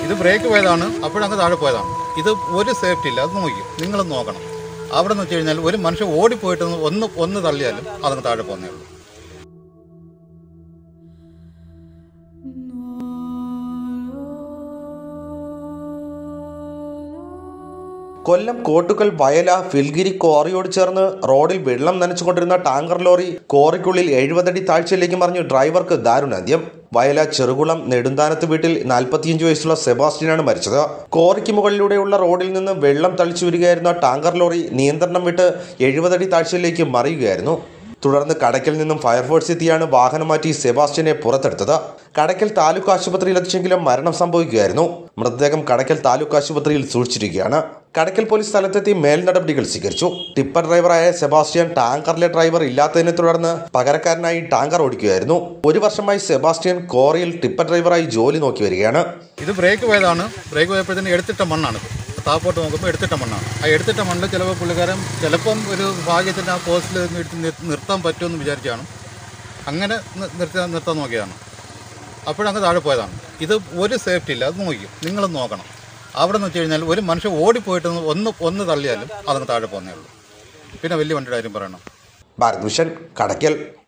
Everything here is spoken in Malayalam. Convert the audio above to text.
ഇത് ബ്രേക്ക് പോയതാണ് അപ്പോഴങ്ങ് താഴെ പോയതാണ് ഇത് ഒരു സേഫ്റ്റി ഇല്ല അത് നോക്കി നിങ്ങൾ നോക്കണം അവിടെ നിന്ന് വെച്ച് കഴിഞ്ഞാൽ ഒരു മനുഷ്യൻ ഓടിപ്പോയിട്ട് ഒന്ന് ഒന്ന് തള്ളിയാലും അതങ്ങ് താഴെ പോകുന്നേ ഉള്ളൂ കൊല്ലം കോട്ടുകൽ വയല ഫിൽഗിരി ക്വാറിയോട് ചേർന്ന് റോഡിൽ വെള്ളം നനച്ചുകൊണ്ടിരുന്ന ടാങ്കർ ലോറി ക്വാറിക്കുള്ളിൽ എഴുപതടി താഴ്ചയിലേക്ക് മറിഞ്ഞ് ഡ്രൈവർക്ക് ദാരുണാന്ത്യം വയല ചെറുകുളം നെടുന്താനത്ത് വീട്ടിൽ നാൽപ്പത്തിയഞ്ച് വയസ്സുള്ള സെബാസ്റ്റ്യനാണ് മരിച്ചത് ക്വാറിക്ക് മുകളിലൂടെയുള്ള റോഡിൽ നിന്ന് വെള്ളം തളിച്ചു വരികയായിരുന്ന ടാങ്കർ ലോറി നിയന്ത്രണം വിട്ട് എഴുപതടി താഴ്ചയിലേക്ക് മറിയുകയായിരുന്നു തുടർന്ന് കടയ്ക്കൽ നിന്നും ഫയർഫോഴ്സ് എത്തിയാണ് വാഹനം മാറ്റി സെബാസ്റ്റ്യനെ പുറത്തെടുത്തത് കടയ്ക്കൽ താലൂക്ക് ആശുപത്രിയിൽ എത്തിച്ചെങ്കിലും മരണം സംഭവിക്കുകയായിരുന്നു മൃതദേഹം കടയ്ക്കൽ താലൂക്ക് ആശുപത്രിയിൽ സൂക്ഷിച്ചിരിക്കുകയാണ് കടയ്ക്കൽ പോലീസ് സ്ഥലത്തെത്തി മേൽ നടപടികൾ സ്വീകരിച്ചു ടിപ്പർ ഡ്രൈവറായ സെബാസ്റ്റ്യൻ ടാങ്കറിലെ ഡ്രൈവർ ഇല്ലാത്തതിനെ തുടർന്ന് പകരക്കാരനായി ടാങ്കർ ഓടിക്കുകയായിരുന്നു ഒരു വർഷമായി സെബാസ്റ്റ്യൻ കോറിയിൽ ടിപ്പർ ഡ്രൈവറായി ജോലി നോക്കി വരികയാണ് ഇത് ബ്രേക്ക് പോയതാണ് ബ്രേക്ക് പോയപ്പോഴത്തേന് എടുത്തിട്ട മണ്ണാണ് താപ്പോട്ട് നോക്കുമ്പോൾ എടുത്തിട്ട മണ്ണാണ് ആ എടുത്തിട്ട മണ്ണിൽ ചിലപ്പോൾ പുള്ളിക്കാരൻ ചിലപ്പം ഒരു ഭാഗ്യത്തിന് ആ പോസ്റ്റിൽ നിർത്തി നിർ- നിർത്താൻ പറ്റുമെന്ന് വിചാരിച്ചാണ് അങ്ങനെ നി- നിർത്താൻ നിർത്താൻ നോക്കിയതാണ് അപ്പോഴങ്ങ് താഴെ പോയതാണ് ഇത് ഒരു സേഫ്റ്റി ഇല്ല അത് നോക്കി നിങ്ങൾ നോക്കണം അവിടെ നിന്ന് വെച്ച് കഴിഞ്ഞാൽ ഒരു മനുഷ്യൻ ഓടിപ്പോയിട്ട് ഒന്ന് ഒന്ന് തള്ളിയാലും അതങ്ങ് താഴെ പോകുന്നേ ഉള്ളൂ പിന്നെ വലിയ വണ്ടിയുടെ കാര്യം പറയണം ഭാരത് ഭൂഷൺ കടയ്ക്കൽ